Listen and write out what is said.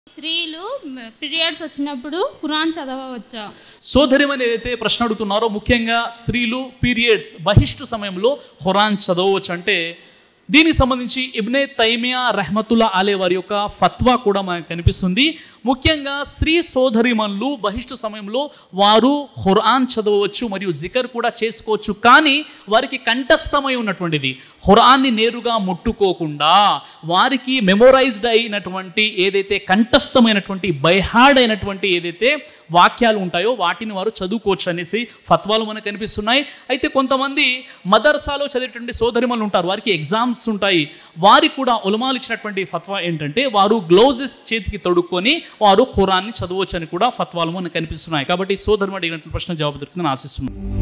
స్త్రీలు పీరియడ్స్ వచ్చినప్పుడు ఖురాన్ చదవవచ్చా సోదరిమని ఏదైతే ప్రశ్న అడుగుతున్నారో ముఖ్యంగా స్త్రీలు పీరియడ్స్ బహిష్టు సమయంలో ఖురాన్ చదవచ్చు అంటే దీనికి సంబంధించి ఇబ్నే తైమియా రెహమతుల్లా అలే వారి యొక్క ఫత్వా కూడా మనకు కనిపిస్తుంది ముఖ్యంగా స్త్రీ సోదరిమన్లు బహిష్టు సమయంలో వారు ఖురాన్ చదవవచ్చు మరియు జికర్ కూడా చేసుకోవచ్చు కానీ వారికి కంఠస్థమై ఉన్నటువంటిది ఖురాన్ని నేరుగా ముట్టుకోకుండా వారికి మెమొరైజ్డ్ అయినటువంటి ఏదైతే కంఠస్థమైనటువంటి బైహార్డ్ అయినటువంటి ఏదైతే వాక్యాలు ఉంటాయో వాటిని వారు చదువుకోవచ్చు అనేసి ఫత్వాలు మనకు కనిపిస్తున్నాయి అయితే కొంతమంది మదర్సాలో చదివేటువంటి సోదరిమలు ఉంటారు వారికి ఎగ్జామ్స్ ఉంటాయి వారికి కూడా ఉలమాలు ఇచ్చినటువంటి ఫత్వా ఏంటంటే వారు గ్లౌజెస్ చేతికి తొడుక్కొని వారు ఖురాన్ని చదవచ్చు అని కూడా ఫత్వాలు మనకు కనిపిస్తున్నాయి కాబట్టి సోదరిమ అడిగినటువంటి ప్రశ్న జవాబు దొరుకుతుందని ఆశిస్తున్నాను